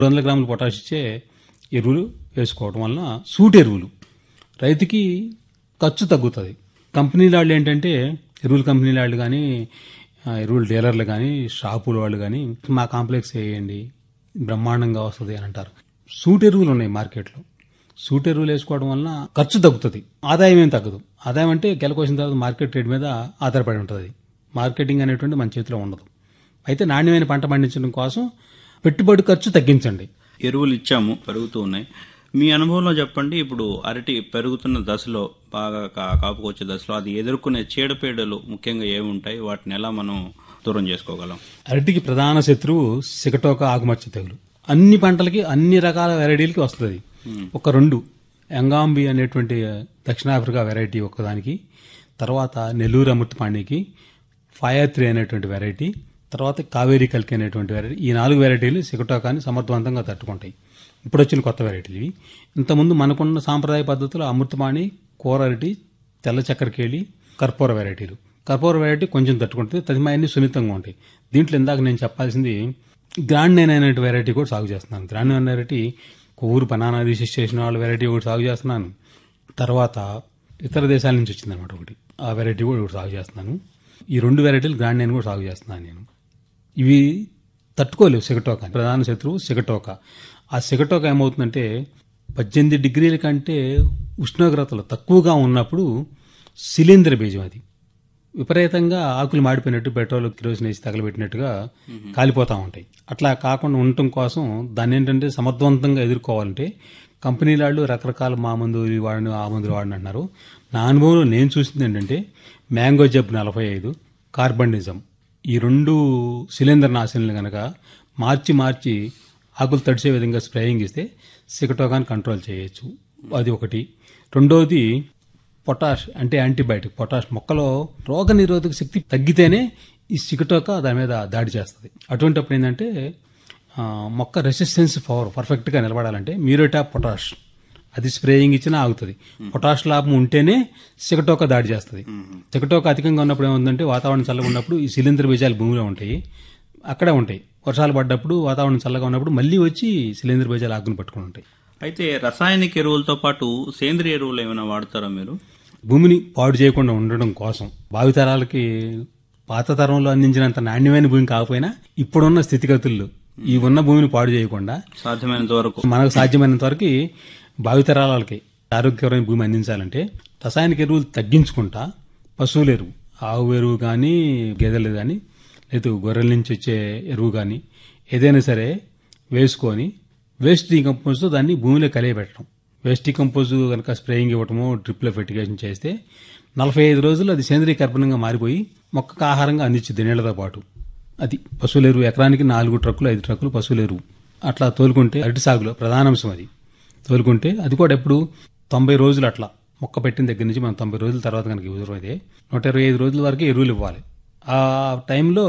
రెండు వందల గ్రాములు పొటాష్ ఇచ్చే ఎరువులు వేసుకోవడం వలన సూట్ ఎరువులు రైతుకి ఖర్చు తగ్గుతుంది కంపెనీ వాళ్ళు ఏంటంటే ఎరువుల కంపెనీ వాళ్ళు కానీ ఆ, ఎరువుల డీలర్లు కానీ షాపుల వాళ్ళు కానీ మా కాంప్లెక్స్ వేయండి బ్రహ్మాండంగా వస్తుంది అని అంటారు సూట్ ఎరువులు ఉన్నాయి మార్కెట్లో సూట్ ఎరువులు వేసుకోవడం వలన ఖర్చు తగ్గుతుంది ఆదాయం ఏం తగ్గదు ఆదాయం అంటే గెలకొచ్చిన తర్వాత మార్కెట్ రేట్ మీద ఆధారపడి ఉంటుంది మార్కెటింగ్ అనేటువంటి మన చేతిలో ఉండదు అయితే నాణ్యమైన పంట పండించడం కోసం పెట్టుబడి ఖర్చు తగ్గించండి ఎరువులు ఇచ్చాము పెరుగుతూ ఉన్నాయి మీ అనుభవంలో చెప్పండి ఇప్పుడు అరటి పెరుగుతున్న దశలో బాగా కా- కాపుకొచ్చే దశలో అది ఎదుర్కొనే చీడపీడలు ముఖ్యంగా ఏమి ఉంటాయి వాటిని ఎలా మనం దూరం చేసుకోగలం అరటికి ప్రధాన శత్రువు సిగటోక ఆకుమచ్చ తెగులు అన్ని పంటలకి అన్ని రకాల వెరైటీలకి వస్తుంది ఒక రెండు ఎంగాంబి అనేటువంటి దక్షిణాఫ్రికా వెరైటీ ఒకదానికి తర్వాత నెల్లూరు అమృతపాణికి ఫైర్ త్రీ అనేటువంటి వెరైటీ తర్వాత కావేరీ కల్కి అనేటువంటి వెరైటీ ఈ నాలుగు వెరైటీలు సిగటోకాన్ని సమర్థవంతంగా తట్టుకుంటాయి ఇప్పుడు వచ్చిన కొత్త వెరైటీలు ఇవి ఇంతకుముందు మనకున్న సాంప్రదాయ పద్ధతిలో అమృతపాణి కూర అరటి తెల్ల చక్కెరకేళి కర్పూర వెరైటీలు కర్పూర వెరైటీ కొంచెం తట్టుకుంటుంది తదిమాయన్ని సున్నితంగా ఉంటాయి దీంట్లో ఇందాక నేను చెప్పాల్సింది గ్రాండ్ నైన్ అనే వెరైటీ కూడా సాగు చేస్తున్నాను grand nine variety Kovvur banana register చేసిన వాళ్ళ వెరైటీ ఒకటి సాగు చేస్తున్నాను తర్వాత ఇతర దేశాల నుంచి వచ్చిందన్నమాట ఒకటి ఆ వెరైటీ కూడా ఒకటి సాగు చేస్తున్నాను ఈ రెండు వెరైటీలు గ్రాండ్ నైన్ కూడా సాగు చేస్తున్నాను నేను ఇవి తట్టుకోలేవు సిగటోక ప్రధాన శత్రువు సిగటోక ఆ సిగటోక ఏమవుతుందంటే పద్దెనిమిది డిగ్రీల కంటే ఉష్ణోగ్రతలు తక్కువగా ఉన్నప్పుడు శిలీంద్ర బీజం అది విపరీతంగా ఆకులు మాడిపోయినట్టు పెట్రోల్ కిరోసిన్ వేసి తగలబెట్టినట్టుగా కాలిపోతూ ఉంటాయి అట్లా కాకుండా ఉండటం కోసం దాన్ని ఏంటంటే సమర్థవంతంగా ఎదుర్కోవాలంటే కంపెనీ వాళ్ళు రకరకాల మా మందు ఇవి వాడిని ఆ మందులు వాడిని అంటున్నారు నా అనుభవంలో నేను చూసింది ఏంటంటే మ్యాంగో జబ్ నలభై ఐదు కార్బండిజం ఈ రెండు శిలీంద్ర నాశనలు కనుక మార్చి మార్చి ఆకులు తడిసే విధంగా స్ప్రేయింగ్ ఇస్తే సిగటోగాన్ని కంట్రోల్ చేయొచ్చు అది ఒకటి రెండోది పొటాష్ అంటే యాంటీబయాటిక్ పొటాష్ మొక్కలో రోగ నిరోధక శక్తి తగ్గితేనే ఈ సిగటోక దాని మీద దాడి చేస్తుంది అటువంటిప్పుడు ఏంటంటే ఆ, మొక్క రెసిస్టెన్స్ పవర్ పర్ఫెక్ట్గా నిలబడాలంటే మ్యూరేటా పొటాష్ అది స్ప్రేయింగ్ ఇచ్చినా ఆగుతుంది పొటాష్ లాభం ఉంటేనే సిగటోక దాడి చేస్తుంది సిగటోక అధికంగా ఉన్నప్పుడు ఏముందంటే వాతావరణం చల్లగా ఉన్నప్పుడు ఈ శిలీంద్ర బీజాలు భూమిలో ఉంటాయి అక్కడే ఉంటాయి వర్షాలు పడ్డప్పుడు వాతావరణం చల్లగా ఉన్నప్పుడు మళ్ళీ వచ్చి శిలీంద్ర బీజాలు ఆకుని పట్టుకుని ఉంటాయి అయితే రసాయనిక ఎరువులతో పాటు సేంద్రియ ఎరువులు ఏమైనా వాడతారా మీరు భూమిని పాడు చేయకుండా ఉండడం కోసం భావితరాలకి పాత తరంలో అందించినంత నాణ్యమైన భూమి కాకపోయినా ఇప్పుడున్న స్థితిగతుల్లో ఈ ఉన్న భూమిని పాడు చేయకుండా సాధ్యమైనంత వరకు మనకు సాధ్యమైనంత వరకు భావితరాలకి ఆరోగ్యకరమైన భూమి అందించాలంటే రసాయనిక ఎరువులు తగ్గించుకుంటా పశువుల ఎరువు ఆవు ఎరువు కానీ గేదెలు కానీ లేదు గొర్రెల నుంచి వచ్చే ఎరువు కానీ ఏదైనా సరే వేసుకొని వేస్ట్ డీకంపోజ్తో దాన్ని భూమిలో కలియబెట్టడం వేస్ట్ డీకంపోజ్ కనుక స్ప్రేయింగ్ ఇవ్వటము డ్రిప్లో ఫెర్టిగేషన్ చేస్తే నలభై ఐదు రోజులు అది సేంద్రీయ కర్బనంగా మారిపోయి మొక్కకు ఆహారంగా అందించింది నీళ్లతో పాటు అది పశువుల ఎరువు ఎకరానికి నాలుగు ట్రక్కులు ఐదు ట్రక్కులు పశువుల ఎరువు అట్లా తోలుకుంటే అరటి సాగులో ప్రధానాంశం అది తోలుకుంటే అది కూడా ఎప్పుడు తొంభై రోజులు అట్లా మొక్క పెట్టిన దగ్గర నుంచి మనం తొంభై రోజుల తర్వాత కనుక అవసరం అయితే నూట ఇరవై ఐదు రోజుల వరకు ఎరువులు ఇవ్వాలి ఆ టైంలో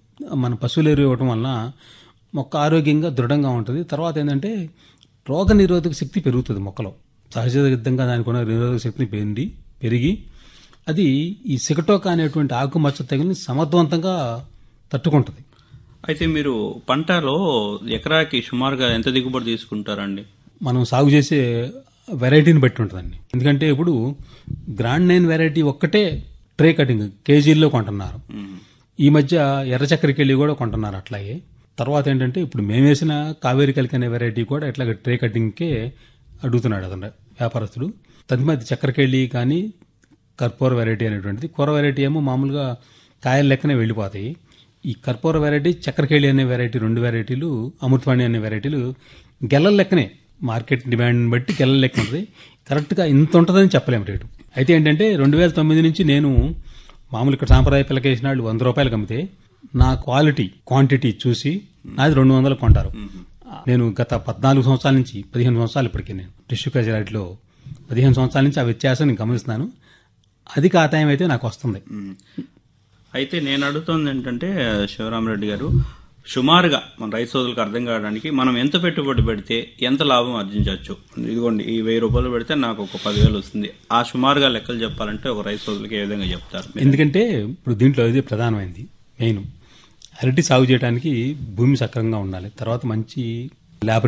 మన పశువుల ఎరువు ఇవ్వటం వలన మొక్క ఆరోగ్యంగా దృఢంగా ఉంటుంది తర్వాత ఏంటంటే రోగ నిరోధక శక్తి పెరుగుతుంది మొక్కలో సహజసిద్ధంగా దానికి ఉన్న నిరోధక శక్తిని పెరిగి పెరిగి అది ఈ సిగటోక అనేటువంటి ఆకుమచ్చ తెగుల్ని సమర్థవంతంగా తట్టుకుంటుంది అయితే మీరు పంటలో ఎకరాకి సుమారుగా ఎంత దిగుబడి తీసుకుంటారండి మనం సాగు చేసే వెరైటీని బట్టి ఉంటుందండి ఎందుకంటే ఇప్పుడు గ్రాండ్ నైన్ వెరైటీ ఒక్కటే ట్రే కటింగ్ కేజీల్లో కొంటున్నారు ఈ మధ్య ఎర్ర చక్కెరకెళ్ళి కూడా కొంటున్నారు అట్లాగే తర్వాత ఏంటంటే ఇప్పుడు మేము వేసిన కావేరి కలికి అనే వెరైటీ కూడా ఇట్లాగ ట్రే కటింగ్కే అడుగుతున్నాడు అతను వ్యాపారస్తుడు తదిమతి చక్కెరకెళ్ళి కానీ కర్పూర వెరైటీ అనేటువంటిది కూర వెరైటీ ఏమో మామూలుగా కాయల లెక్కనే వెళ్ళిపోతాయి ఈ కర్పూర వెరైటీ చక్కెరకేళి అనే వెరైటీ రెండు వెరైటీలు అమృతవాణి అనే వెరైటీలు గెల్లల లెక్కనే మార్కెట్ డిమాండ్ బట్టి గెల్లల లెక్క ఉంటుంది కరెక్ట్గా ఇంత ఉంటుందని చెప్పలేము రేటు అయితే ఏంటంటే రెండు వేల తొమ్మిది నుంచి నేను మామూలు ఇక్కడ సాంప్రదాయ పిల్లకి వేసిన వాళ్ళు వంద రూపాయలకు అమ్మితే నా క్వాలిటీ క్వాంటిటీ చూసి నాది రెండు వందలు కొంటారు నేను గత పద్నాలుగు సంవత్సరాల నుంచి పదిహేను సంవత్సరాలు ఇప్పటికీ నేను టిష్యూ కల్చర్ పదిహేను సంవత్సరాల నుంచి ఆ వ్యత్యాసం నేను గమనిస్తున్నాను అధిక ఆదాయం అయితే నాకు వస్తుంది మ్మ్. అయితే నేను అడుగుతుంది ఏంటంటే శివరామరెడ్డి గారు సుమారుగా మన రైతు సోదరులకు అర్థం కావడానికి మనం ఎంత పెట్టుబడి పెడితే ఎంత లాభం ఆర్జించవచ్చు ఇదిగోండి ఈ వెయ్యి రూపాయలు పెడితే నాకు ఒక పదివేలు వస్తుంది ఆ సుమారుగా లెక్కలు చెప్పాలంటే ఒక రైతు సోదరులకి ఏ విధంగా చెప్తారు మీరు? ఎందుకంటే ఇప్పుడు దీంట్లో ఇది ప్రధానమైంది మెయిన్ అరటి సాగు చేయడానికి భూమి సక్రంగా ఉండాలి తర్వాత మంచి ల్యాబ్